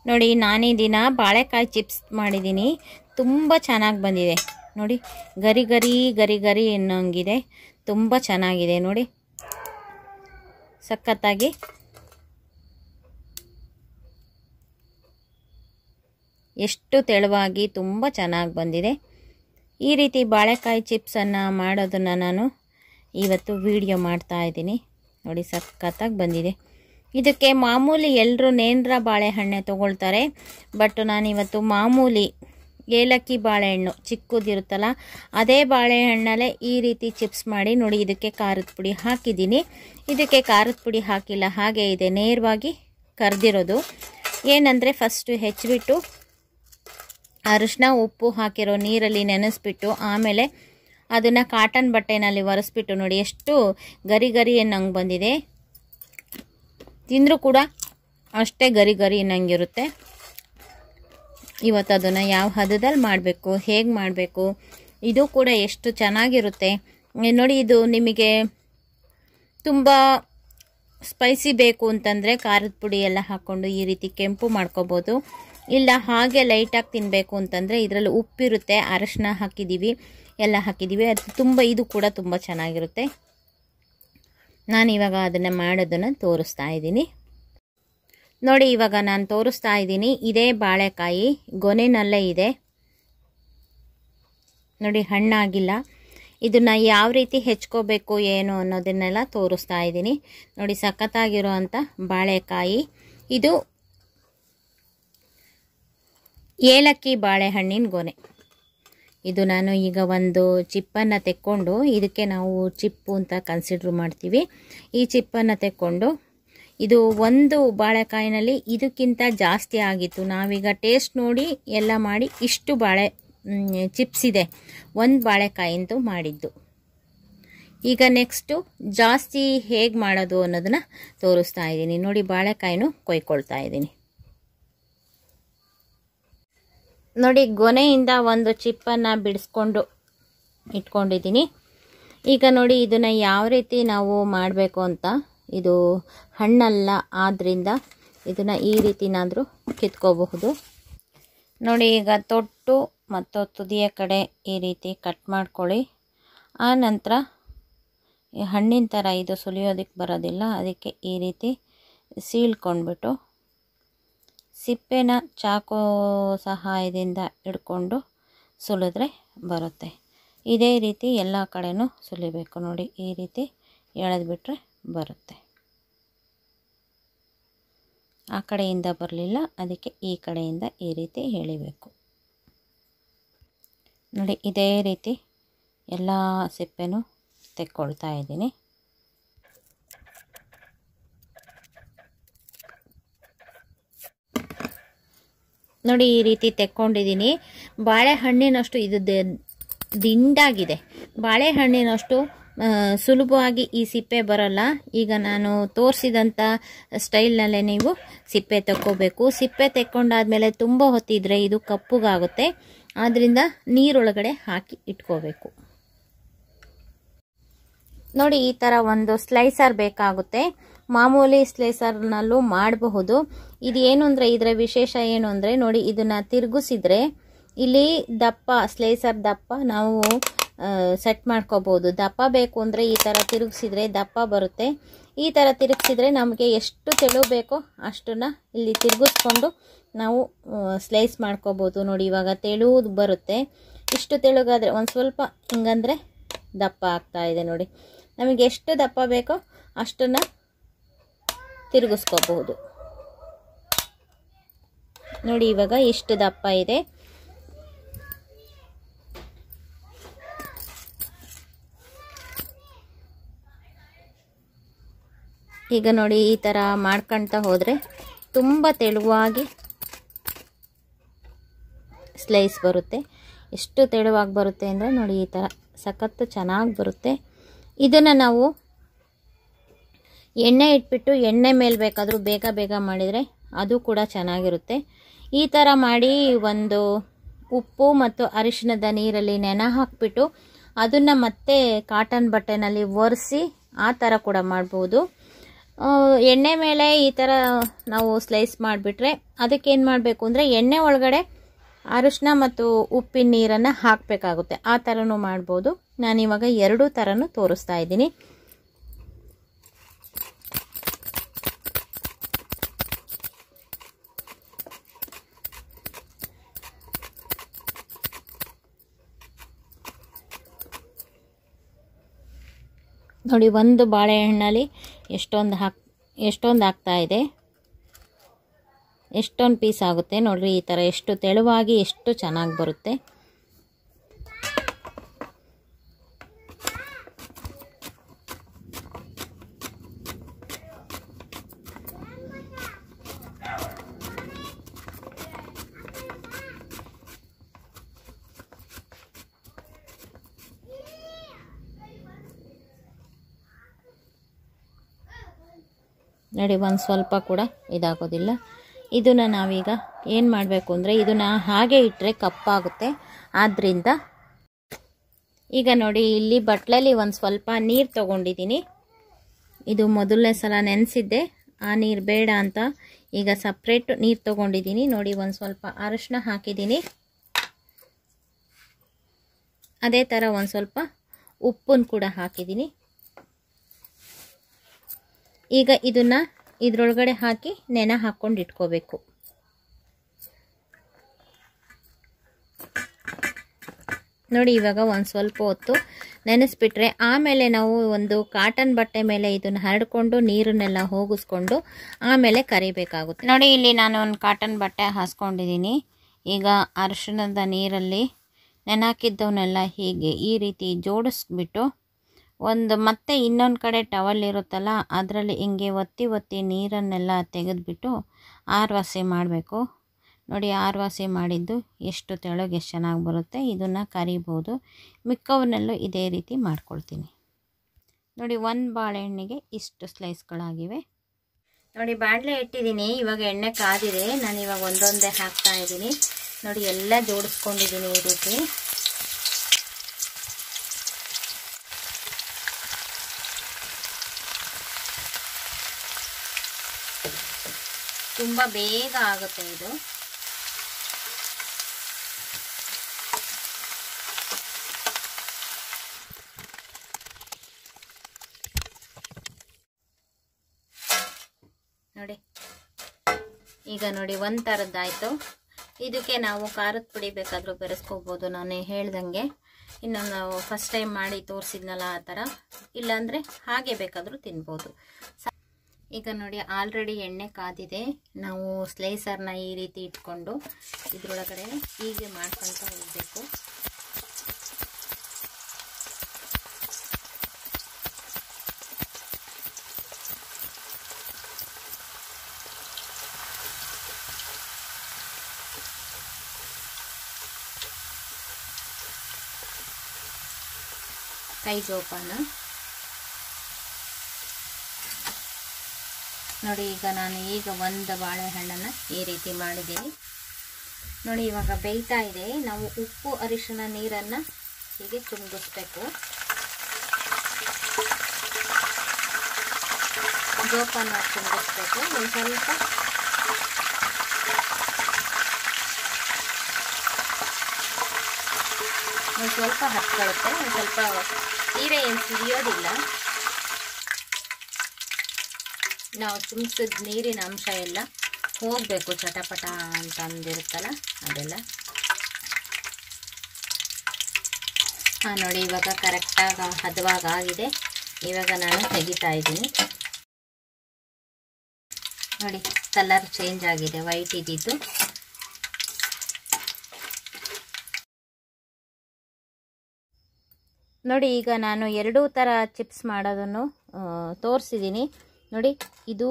ನೋಡಿ ನಾನೀ ದಿನ ಬಾಳೆಕಾಯಿ ಚಿಪ್ಸ್ ಮಾಡಿದ್ದೀನಿ ತುಂಬ ಚೆನ್ನಾಗಿ ಬಂದಿದೆ ನೋಡಿ ಗರಿ ಗರಿ ಗರಿ ಗರಿ ಎನ್ನೋಂಗಿದೆ ತುಂಬ ಚೆನ್ನಾಗಿದೆ ನೋಡಿ ಸಖತ್ತಾಗಿ ಎಷ್ಟು ತೆಳುವಾಗಿ ತುಂಬ ಚೆನ್ನಾಗಿ ಬಂದಿದೆ ಈ ರೀತಿ ಬಾಳೆಕಾಯಿ ಚಿಪ್ಸನ್ನು ಮಾಡೋದನ್ನು ನಾನು ಇವತ್ತು ವಿಡಿಯೋ ಮಾಡ್ತಾ ಇದ್ದೀನಿ ನೋಡಿ ಸಖತ್ತಾಗಿ ಬಂದಿದೆ ಇದಕ್ಕೆ ಮಾಮೂಲಿ ಎಲ್ಲರೂ ನೇಂದ್ರ ಬಾಳೆಹಣ್ಣೆ ತೊಗೊಳ್ತಾರೆ ಬಟ್ ನಾನಿವತ್ತು ಮಾಮೂಲಿ ಏಲಕ್ಕಿ ಬಾಳೆಹಣ್ಣು ಚಿಕ್ಕದಿರುತ್ತಲ್ಲ ಅದೇ ಬಾಳೆಹಣ್ಣಲ್ಲೇ ಈ ರೀತಿ ಚಿಪ್ಸ್ ಮಾಡಿ ನೋಡಿ ಇದಕ್ಕೆ ಖಾರದ ಪುಡಿ ಹಾಕಿದ್ದೀನಿ ಇದಕ್ಕೆ ಖಾರದ ಪುಡಿ ಹಾಕಿಲ್ಲ ಹಾಗೆ ಇದೆ ನೇರವಾಗಿ ಕರೆದಿರೋದು ಏನಂದರೆ ಫಸ್ಟು ಹೆಚ್ಚಿಬಿಟ್ಟು ಅರಿಶಿನ ಉಪ್ಪು ಹಾಕಿರೋ ನೀರಲ್ಲಿ ನೆನೆಸ್ಬಿಟ್ಟು ಆಮೇಲೆ ಅದನ್ನು ಕಾಟನ್ ಬಟ್ಟೆನಲ್ಲಿ ಒರೆಸ್ಬಿಟ್ಟು ನೋಡಿ ಎಷ್ಟು ಗರಿ ಗರಿ ಅನ್ನಂಗೆ ಬಂದಿದೆ ತಿಂದರೂ ಕೂಡ ಅಷ್ಟೇ ಗರಿ ಗರಿ ಅನ್ನಂಗಿರುತ್ತೆ ಇವತ್ತು ಅದನ್ನು ಯಾವ ಹದದಲ್ಲಿ ಮಾಡಬೇಕು ಹೇಗೆ ಮಾಡಬೇಕು ಇದು ಕೂಡ ಎಷ್ಟು ಚೆನ್ನಾಗಿರುತ್ತೆ ನೋಡಿ ಇದು ನಿಮಗೆ ತುಂಬ ಸ್ಪೈಸಿ ಬೇಕು ಅಂತಂದರೆ ಖಾರದ ಪುಡಿ ಎಲ್ಲ ಹಾಕ್ಕೊಂಡು ಈ ರೀತಿ ಕೆಂಪು ಮಾಡ್ಕೋಬೋದು ಇಲ್ಲ ಹಾಗೆ ಲೈಟಾಗಿ ತಿನ್ನಬೇಕು ಅಂತಂದರೆ ಇದರಲ್ಲಿ ಉಪ್ಪಿರುತ್ತೆ ಅರಶಿನ ಹಾಕಿದ್ದೀವಿ ಎಲ್ಲ ಹಾಕಿದ್ದೀವಿ ಅದು ತುಂಬ ಇದು ಕೂಡ ತುಂಬ ಚೆನ್ನಾಗಿರುತ್ತೆ ನಾನು ಇವಾಗ ಅದನ್ನು ಮಾಡೋದನ್ನು ತೋರಿಸ್ತಾ ಇದ್ದೀನಿ ನೋಡಿ ಇವಾಗ ನಾನು ತೋರಿಸ್ತಾ ಇದ್ದೀನಿ ಇದೇ ಬಾಳೆಕಾಯಿ ಗೊನೆನಲ್ಲೇ ಇದೆ ನೋಡಿ ಹಣ್ಣಾಗಿಲ್ಲ ಇದನ್ನು ಯಾವ ರೀತಿ ಹೆಚ್ಕೋಬೇಕು ಏನು ಅನ್ನೋದನ್ನೆಲ್ಲ ತೋರಿಸ್ತಾ ಇದ್ದೀನಿ ನೋಡಿ ಸಖತ್ತಾಗಿರೋ ಅಂಥ ಬಾಳೆಕಾಯಿ ಇದು ಏಲಕ್ಕಿ ಬಾಳೆಹಣ್ಣಿನ ಗೊನೆ ಇದು ನಾನು ಈಗ ಒಂದು ಚಿಪ್ಪನ್ನು ತೆಕ್ಕೊಂಡು ಇದಕ್ಕೆ ನಾವು ಚಿಪ್ಪು ಅಂತ ಕನ್ಸಿಡ್ರ್ ಮಾಡ್ತೀವಿ ಈ ಚಿಪ್ಪನ್ನು ತೆಕ್ಕೊಂಡು ಇದು ಒಂದು ಬಾಳೆಕಾಯಿನಲ್ಲಿ ಇದಕ್ಕಿಂತ ಜಾಸ್ತಿ ಆಗಿತ್ತು ನಾವೀಗ ಟೇಸ್ಟ್ ನೋಡಿ ಎಲ್ಲ ಮಾಡಿ ಇಷ್ಟು ಬಾಳೆ ಚಿಪ್ಸ್ ಇದೆ ಒಂದು ಬಾಳೆಕಾಯಿಂದು ಮಾಡಿದ್ದು ಈಗ ನೆಕ್ಸ್ಟು ಜಾಸ್ತಿ ಹೇಗೆ ಮಾಡೋದು ಅನ್ನೋದನ್ನು ತೋರಿಸ್ತಾ ಇದ್ದೀನಿ ನೋಡಿ ಬಾಳೆಕಾಯಿನೂ ಕೊಯ್ಕೊಳ್ತಾ ಇದ್ದೀನಿ ನೋಡಿ ಗೊನೆಯಿಂದ ಒಂದು ಚಿಪ್ಪನ್ನು ಬಿಡಿಸ್ಕೊಂಡು ಇಟ್ಕೊಂಡಿದ್ದೀನಿ ಈಗ ನೋಡಿ ಇದನ್ನು ಯಾವ ರೀತಿ ನಾವು ಮಾಡಬೇಕು ಅಂತ ಇದು ಹಣ್ಣಲ್ಲ ಆದ್ದರಿಂದ ಇದನ್ನು ಈ ರೀತಿನಾದರೂ ಕಿತ್ಕೋಬಹುದು ನೋಡಿ ಈಗ ತೊಟ್ಟು ಮತ್ತು ತುದಿಯ ಕಡೆ ಈ ರೀತಿ ಕಟ್ ಮಾಡ್ಕೊಳ್ಳಿ ಆ ನಂತರ ಈ ಹಣ್ಣಿನ ಥರ ಇದು ಸುಲಿಯೋದಕ್ಕೆ ಬರೋದಿಲ್ಲ ಅದಕ್ಕೆ ಈ ರೀತಿ ಸೀಳ್ಕೊಂಡ್ಬಿಟ್ಟು ಸಿಪ್ಪೆನ ಚಾಕು ಸಹಾಯದಿಂದ ಹಿಡ್ಕೊಂಡು ಸುಲಿದ್ರೆ ಬರುತ್ತೆ ಇದೇ ರೀತಿ ಎಲ್ಲ ಕಡೆನೂ ಸುಲಿಬೇಕು ನೋಡಿ ಈ ರೀತಿ ಎಳೆದ್ಬಿಟ್ರೆ ಬರುತ್ತೆ ಆ ಕಡೆಯಿಂದ ಬರಲಿಲ್ಲ ಅದಕ್ಕೆ ಈ ಕಡೆಯಿಂದ ಈ ರೀತಿ ಎಳಿಬೇಕು ನೋಡಿ ಇದೇ ರೀತಿ ಎಲ್ಲ ಸಿಪ್ಪೆನೂ ತೆಕ್ಕೊಳ್ತಾ ಇದ್ದೀನಿ ನೋಡಿ ಈ ರೀತಿ ತೆಕ್ಕೊಂಡಿದ್ದೀನಿ ಬಾಳೆಹಣ್ಣಿನಷ್ಟು ಇದು ದಿಂಡಾಗಿದೆ ಬಾಳೆಹಣ್ಣಿನಷ್ಟು ಸುಲಭವಾಗಿ ಈ ಸಿಪ್ಪೆ ಬರಲ್ಲ ಈಗ ನಾನು ತೋರಿಸಿದಂಥ ಸ್ಟೈಲ್ನಲ್ಲೇ ನೀವು ಸಿಪ್ಪೆ ತಕ್ಕೋಬೇಕು ಸಿಪ್ಪೆ ತೆಕ್ಕೊಂಡಾದ್ಮೇಲೆ ತುಂಬ ಹೊತ್ತಿದ್ರೆ ಇದು ಕಪ್ಪುಗಾಗುತ್ತೆ ಆದ್ದರಿಂದ ನೀರೊಳಗಡೆ ಹಾಕಿ ಇಟ್ಕೋಬೇಕು ನೋಡಿ ಈ ಥರ ಒಂದು ಸ್ಲೈಸರ್ ಬೇಕಾಗುತ್ತೆ ಮಾಮೂಲಿ ಸ್ಲೈಸರ್ನಲ್ಲೂ ಮಾಡಬಹುದು ಇದು ಏನು ಅಂದರೆ ಇದರ ವಿಶೇಷ ಏನು ಅಂದರೆ ನೋಡಿ ಇದನ್ನು ತಿರುಗಿಸಿದ್ರೆ ಇಲ್ಲಿ ದಪ್ಪ ಸ್ಲೈಸರ್ ದಪ್ಪ ನಾವು ಸೆಟ್ ಮಾಡ್ಕೋಬೋದು ದಪ್ಪ ಬೇಕು ಅಂದರೆ ಈ ಥರ ತಿರುಗಿಸಿದ್ರೆ ದಪ್ಪ ಬರುತ್ತೆ ಈ ಥರ ತಿರುಗಿಸಿದ್ರೆ ನಮಗೆ ಎಷ್ಟು ತೆಳು ಬೇಕೋ ಅಷ್ಟನ್ನು ಇಲ್ಲಿ ತಿರುಗಿಸ್ಕೊಂಡು ನಾವು ಸ್ಲೈಸ್ ಮಾಡ್ಕೋಬೋದು ನೋಡಿ ಇವಾಗ ತೆಳುವುದು ಬರುತ್ತೆ ಇಷ್ಟು ತೆಳುಗಾದರೆ ಒಂದು ಸ್ವಲ್ಪ ಹಿಂಗಂದರೆ ದಪ್ಪ ಆಗ್ತಾ ಇದೆ ನೋಡಿ ನಮಗೆ ಎಷ್ಟು ದಪ್ಪ ಬೇಕೋ ಅಷ್ಟನ್ನು ತಿರುಗಿಸ್ಕೋಬಹುದು ನೋಡಿ ಇವಾಗ ಇಷ್ಟು ದಪ್ಪ ಇದೆ ಈಗ ನೋಡಿ ಈ ಥರ ಮಾಡ್ಕೊಳ್ತಾ ಹೋದರೆ ತುಂಬ ತೆಳುವಾಗಿ ಸ್ಲೈಸ್ ಬರುತ್ತೆ ಎಷ್ಟು ತೆಳುವಾಗಿ ಬರುತ್ತೆ ಅಂದರೆ ನೋಡಿ ಈ ಥರ ಸಖತ್ತು ಚೆನ್ನಾಗಿ ಬರುತ್ತೆ ಇದನ್ನು ನಾವು ಎಣ್ಣೆ ಇಟ್ಬಿಟ್ಟು ಎಣ್ಣೆ ಮೇಲೆ ಬೇಕಾದರೂ ಬೇಗ ಬೇಗ ಮಾಡಿದರೆ ಅದು ಕೂಡ ಚೆನ್ನಾಗಿರುತ್ತೆ ಈ ಥರ ಮಾಡಿ ಒಂದು ಉಪ್ಪು ಮತ್ತು ಅರಿಶಿಣದ ನೀರಲ್ಲಿ ನೆನೆ ಹಾಕಿಬಿಟ್ಟು ಅದನ್ನು ಮತ್ತೆ ಕಾಟನ್ ಬಟ್ಟೆನಲ್ಲಿ ಒರೆಸಿ ಆ ಥರ ಕೂಡ ಮಾಡ್ಬೋದು ಆ, ಎಣ್ಣೆ ಮೇಲೆ ಈ ಥರ ನಾವು ಸ್ಲೈಸ್ ಮಾಡಿಬಿಟ್ರೆ ಅದಕ್ಕೇನು ಮಾಡಬೇಕು ಅಂದರೆ ಎಣ್ಣೆ ಒಳಗಡೆ ಅರಿಶಿನ ಮತ್ತು ಉಪ್ಪಿನ ನೀರನ್ನು ಹಾಕಬೇಕಾಗುತ್ತೆ ಆ ಥರನೂ ಮಾಡ್ಬೋದು ನಾನಿವಾಗ ಎರಡೂ ಥರನೂ ತೋರಿಸ್ತಾ ಇದ್ದೀನಿ ನೋಡಿ ಒಂದು ಬಾಳೆಹಣ್ಣಲ್ಲಿ ಎಷ್ಟೊಂದು ಹಾಕ್ ಎಷ್ಟೊಂದು ಆಗ್ತಾ ಇದೆ ಎಷ್ಟೊಂದು ಪೀಸ್ ಆಗುತ್ತೆ ನೋಡ್ರಿ ಈ ಥರ ಎಷ್ಟು ತೆಳುವಾಗಿ ಎಷ್ಟು ಚೆನ್ನಾಗಿ ಬರುತ್ತೆ ನೋಡಿ ಒಂದು ಸ್ವಲ್ಪ ಕೂಡ ಇದಾಗೋದಿಲ್ಲ ಇದನ್ನು ನಾವೀಗ ಏನು ಮಾಡಬೇಕು ಅಂದರೆ ಇದನ್ನು ಹಾಗೆ ಇಟ್ಟರೆ ಕಪ್ಪಾಗುತ್ತೆ ಆದ್ದರಿಂದ ಈಗ ನೋಡಿ ಇಲ್ಲಿ ಬಟ್ಲಲ್ಲಿ ಒಂದು ಸ್ವಲ್ಪ ನೀರು ತೊಗೊಂಡಿದ್ದೀನಿ ಇದು ಮೊದಲನೇ ಸಲ ನೆನೆಸಿದ್ದೆ ಆ ನೀರು ಬೇಡ ಅಂತ ಈಗ ಸಪ್ರೇಟ್ ನೀರು ತೊಗೊಂಡಿದ್ದೀನಿ ನೋಡಿ ಒಂದು ಸ್ವಲ್ಪ ಅರಶಿನ ಹಾಕಿದ್ದೀನಿ ಅದೇ ಥರ ಒಂದು ಸ್ವಲ್ಪ ಉಪ್ಪನ್ನು ಕೂಡ ಹಾಕಿದ್ದೀನಿ ಈಗ ಇದನ್ನು ಇದರೊಳಗಡೆ ಹಾಕಿ ನೆನೆ ಹಾಕ್ಕೊಂಡು ಇಟ್ಕೋಬೇಕು ನೋಡಿ ಇವಾಗ ಒಂದು ಸ್ವಲ್ಪ ಹೊತ್ತು ನೆನೆಸ್ಬಿಟ್ರೆ ಆಮೇಲೆ ನಾವು ಒಂದು ಕಾಟನ್ ಬಟ್ಟೆ ಮೇಲೆ ಇದನ್ನು ಹರಡ್ಕೊಂಡು ನೀರನ್ನೆಲ್ಲ ಹೋಗಿಸ್ಕೊಂಡು ಆಮೇಲೆ ಕರಿಬೇಕಾಗುತ್ತೆ ನೋಡಿ ಇಲ್ಲಿ ನಾನು ಒಂದು ಕಾಟನ್ ಬಟ್ಟೆ ಹಾಸ್ಕೊಂಡಿದ್ದೀನಿ ಈಗ ಅರಿಶಿಣದ ನೀರಲ್ಲಿ ನೆನಾಕಿದ್ದವನ್ನೆಲ್ಲ ಹೀಗೆ ಈ ರೀತಿ ಜೋಡಿಸ್ಬಿಟ್ಟು ಒಂದು ಮತ್ತೆ ಇನ್ನೊಂದು ಕಡೆ ಟವಲ್ ಇರುತ್ತಲ್ಲ ಅದರಲ್ಲಿ ಹಿಂಗೆ ಒತ್ತಿ ಒತ್ತಿ ನೀರನ್ನೆಲ್ಲ ತೆಗೆದುಬಿಟ್ಟು ಆರ್ವಾಸಿ ಮಾಡಬೇಕು ನೋಡಿ ಆರ್ವಾಸಿ ಮಾಡಿದ್ದು ಎಷ್ಟು ತೆಳಗೆ ಎಷ್ಟು ಚೆನ್ನಾಗಿ ಬರುತ್ತೆ ಇದನ್ನು ಕರಿಬೋದು ಮಿಕ್ಕವನ್ನೆಲ್ಲೂ ಇದೇ ರೀತಿ ಮಾಡ್ಕೊಳ್ತೀನಿ ನೋಡಿ ಒಂದು ಬಾಳೆಹಣ್ಣಿಗೆ ಇಷ್ಟು ಸ್ಲೈಸ್ಗಳಾಗಿವೆ ನೋಡಿ ಬಾಣಲೆ ಇಟ್ಟಿದ್ದೀನಿ ಇವಾಗ ಎಣ್ಣೆ ಕಾದಿದೆ ನಾನು ಇವಾಗ ಒಂದೊಂದೇ ಹಾಕ್ತಾ ಇದ್ದೀನಿ ನೋಡಿ ಎಲ್ಲ ಜೋಡಿಸ್ಕೊಂಡಿದ್ದೀನಿ ಈ ರೀತಿ ತುಂಬ ಬೇಗ ಆಗುತ್ತೆ ಇದು ನೋಡಿ ಈಗ ನೋಡಿ ಒಂದು ಥರದ್ದಾಯಿತು ಇದಕ್ಕೆ ನಾವು ಖಾರದ ಪುಡಿ ಬೇಕಾದರೂ ಬೆರೆಸ್ಕೋಬೋದು ನಾನು ಹೇಳ್ದಂಗೆ ಇನ್ನು ನಾವು ಫಸ್ಟ್ ಟೈಮ್ ಮಾಡಿ ತೋರಿಸಿದ್ನಲ್ಲ ಆ ಥರ ಇಲ್ಲಾಂದರೆ ಹಾಗೆ ಬೇಕಾದರೂ ತಿನ್ಬೋದು ಸ- ಈಗ ನೋಡಿ ಆಲ್ರೆಡಿ ಎಣ್ಣೆ ಕಾದಿದೆ ನಾವು ಸ್ಲೈಸರ್ನ ಈ ರೀತಿ ಇಟ್ಕೊಂಡು ಇದ್ರೊಳಗಡೆ ಹೀಗೆ ಮಾಡ್ಕೊತ ಹೋಗಬೇಕು ಕೈ ಜೋಪಾನ ನೋಡಿ ಈಗ ನಾನು ಈಗ ಒಂದು ಬಾಳೆಹಣ್ಣನ್ನು ಈ ರೀತಿ ಮಾಡಿದ್ದೀನಿ ನೋಡಿ ಇವಾಗ ಬೇಯ್ತಾ ಇದೆ ನಾವು ಉಪ್ಪು ಅರಿಶಿನ ನೀರನ್ನು ಹೀಗೆ ತುಂಬಿಸ್ಬೇಕು ಜೋಪಾನ ತುಂಬಿಸ್ಬೇಕು ಒಂದು ಸ್ವಲ್ಪ ಒಂದು ಸ್ವಲ್ಪ ಹತ್ಕೊಳ್ಳುತ್ತೆ ಒಂದು ಸ್ವಲ್ಪ ತೀರೆ ಏನು ಸಿಡಿಯೋದಿಲ್ಲ ನಾವು ತುಂಬಿಸಿದ ನೀರಿನ ಅಂಶ ಎಲ್ಲ ಹೋಗಬೇಕು ಚಟಪಟ ಅಂತ ಅಂದಿರುತ್ತಲ್ಲ ಅದೆಲ್ಲ ಹಾಂ ನೋಡಿ ಇವಾಗ ಕರೆಕ್ಟಾಗಿ ಹದವಾಗ ಆಗಿದೆ ಇವಾಗ ನಾನು ತೆಗಿತಾ ಇದ್ದೀನಿ ನೋಡಿ ಕಲರ್ ಚೇಂಜ್ ಆಗಿದೆ ವೈಟ್ ಇದ್ದಿದ್ದು ನೋಡಿ ಈಗ ನಾನು ಎರಡೂ ಥರ ಚಿಪ್ಸ್ ಮಾಡೋದನ್ನು ತೋರಿಸಿದ್ದೀನಿ ನೋಡಿ ಇದು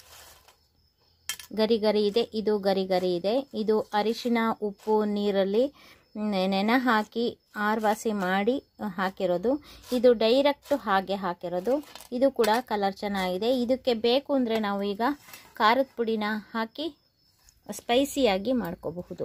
ಗರಿ ಗರಿ ಇದೆ ಇದು ಗರಿ ಗರಿ ಇದೆ ಇದು ಅರಿಶಿನ ಉಪ್ಪು ನೀರಲ್ಲಿ ನೆನೆ ಹಾಕಿ ಆರ್ವಾಸಿ ಮಾಡಿ ಹಾಕಿರೋದು ಇದು ಡೈರೆಕ್ಟು ಹಾಗೆ ಹಾಕಿರೋದು ಇದು ಕೂಡ ಕಲರ್ ಚೆನ್ನಾಗಿದೆ ಇದಕ್ಕೆ ಬೇಕು ಅಂದರೆ ನಾವು ಈಗ ಖಾರದ ಪುಡಿನ ಹಾಕಿ ಸ್ಪೈಸಿಯಾಗಿ ಮಾಡ್ಕೋಬಹುದು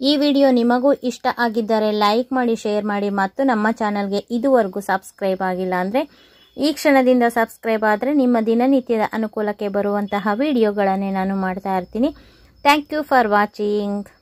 ಈ ವಿಡಿಯೋ ನಿಮಗೂ ಇಷ್ಟ ಆಗಿದ್ದರೆ ಲೈಕ್ ಮಾಡಿ ಶೇರ್ ಮಾಡಿ ಮತ್ತು ನಮ್ಮ ಚಾನಲ್ಗೆ ಇದುವರೆಗೂ ಸಬ್ಸ್ಕ್ರೈಬ್ ಆಗಿಲ್ಲ ಅಂದರೆ ಈ ಕ್ಷಣದಿಂದ ಸಬ್ಸ್ಕ್ರೈಬ್ ಆದರೆ ನಿಮ್ಮ ದಿನನಿತ್ಯದ ಅನುಕೂಲಕ್ಕೆ ಬರುವಂತಹ ವಿಡಿಯೋಗಳನ್ನೇ ನಾನು ಮಾಡ್ತಾ ಇರ್ತೀನಿ ಥ್ಯಾಂಕ್ ಯು ಫಾರ್ ವಾಚಿಂಗ್